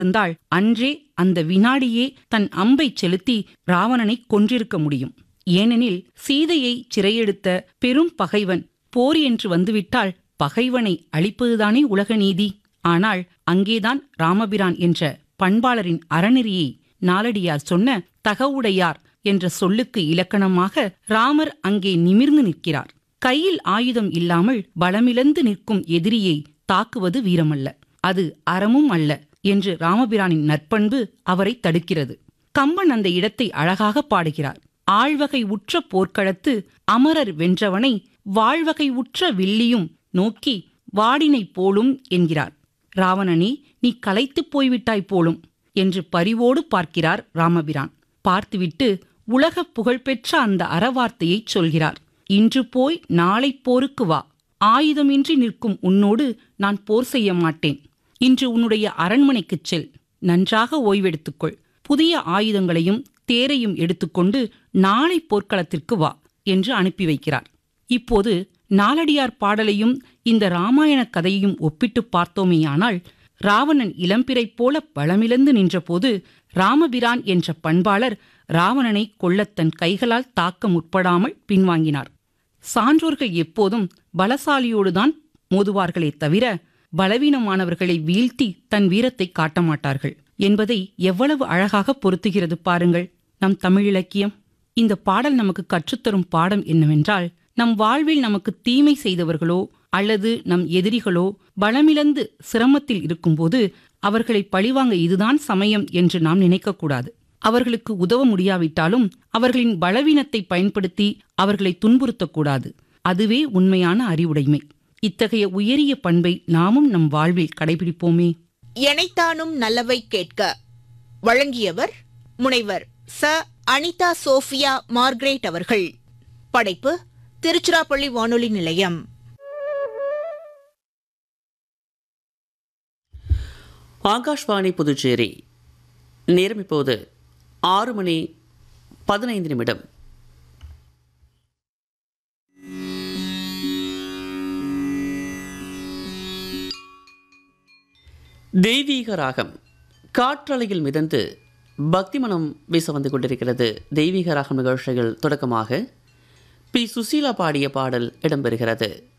இருந்தால் அன்றே அந்த வினாடியே தன் அம்பை செலுத்தி ராவணனை கொன்றிருக்க முடியும் ஏனெனில் சீதையை சிறையெடுத்த பெரும் பகைவன் போர் என்று வந்துவிட்டால் பகைவனை அழிப்பதுதானே உலக நீதி ஆனால் அங்கேதான் ராமபிரான் என்ற பண்பாளரின் அறநெறியை நாலடியார் சொன்ன தகவுடையார் என்ற சொல்லுக்கு இலக்கணமாக ராமர் அங்கே நிமிர்ந்து நிற்கிறார் கையில் ஆயுதம் இல்லாமல் பலமிழந்து நிற்கும் எதிரியை தாக்குவது வீரமல்ல அது அறமும் அல்ல என்று ராமபிரானின் நற்பண்பு அவரை தடுக்கிறது கம்பன் அந்த இடத்தை அழகாக பாடுகிறார் ஆழ்வகை உற்ற போர்க்களத்து அமரர் வென்றவனை வாழ்வகை உற்ற வில்லியும் நோக்கி வாடினை போலும் என்கிறார் ராவணனே நீ களைத்துப் போய்விட்டாய் போலும் என்று பரிவோடு பார்க்கிறார் ராமபிரான் பார்த்துவிட்டு உலகப் புகழ்பெற்ற அந்த அறவார்த்தையைச் சொல்கிறார் இன்று போய் நாளை போருக்கு வா ஆயுதமின்றி நிற்கும் உன்னோடு நான் போர் செய்ய மாட்டேன் இன்று உன்னுடைய அரண்மனைக்குச் செல் நன்றாக ஓய்வெடுத்துக்கொள் புதிய ஆயுதங்களையும் தேரையும் எடுத்துக்கொண்டு நாளை போர்க்களத்திற்கு வா என்று அனுப்பி வைக்கிறார் இப்போது நாலடியார் பாடலையும் இந்த ராமாயண கதையையும் ஒப்பிட்டு பார்த்தோமேயானால் ராவணன் இளம்பிறை போல பலமிழந்து நின்றபோது ராமபிரான் என்ற பண்பாளர் ராவணனை கொல்லத் தன் கைகளால் தாக்க முற்படாமல் பின்வாங்கினார் சான்றோர்கள் எப்போதும் பலசாலியோடுதான் மோதுவார்களே தவிர பலவீனமானவர்களை வீழ்த்தி தன் வீரத்தை காட்ட மாட்டார்கள் என்பதை எவ்வளவு அழகாக பொருத்துகிறது பாருங்கள் நம் தமிழ் இலக்கியம் இந்த பாடல் நமக்கு கற்றுத்தரும் பாடம் என்னவென்றால் நம் வாழ்வில் நமக்கு தீமை செய்தவர்களோ அல்லது நம் எதிரிகளோ பலமிழந்து சிரமத்தில் இருக்கும்போது அவர்களை பழிவாங்க இதுதான் சமயம் என்று நாம் நினைக்கக்கூடாது அவர்களுக்கு உதவ முடியாவிட்டாலும் அவர்களின் பலவீனத்தை பயன்படுத்தி அவர்களை துன்புறுத்தக்கூடாது அதுவே உண்மையான அறிவுடைமை இத்தகைய உயரிய பண்பை நாமும் நம் வாழ்வில் கடைபிடிப்போமே எனைத்தானும் நல்லவை கேட்க வழங்கியவர் முனைவர் ச அனிதா சோஃபியா மார்க்ரேட் அவர்கள் படைப்பு திருச்சிராப்பள்ளி வானொலி நிலையம் ஆகாஷ்வாணி புதுச்சேரி நேரம் இப்போது ஆறு மணி பதினைந்து நிமிடம் தெய்வீக ராகம் காற்றலையில் மிதந்து பக்தி மனம் வீச வந்து கொண்டிருக்கிறது தெய்வீக ராகம் நிகழ்ச்சிகள் தொடக்கமாக பி சுசீலா பாடிய பாடல் இடம்பெறுகிறது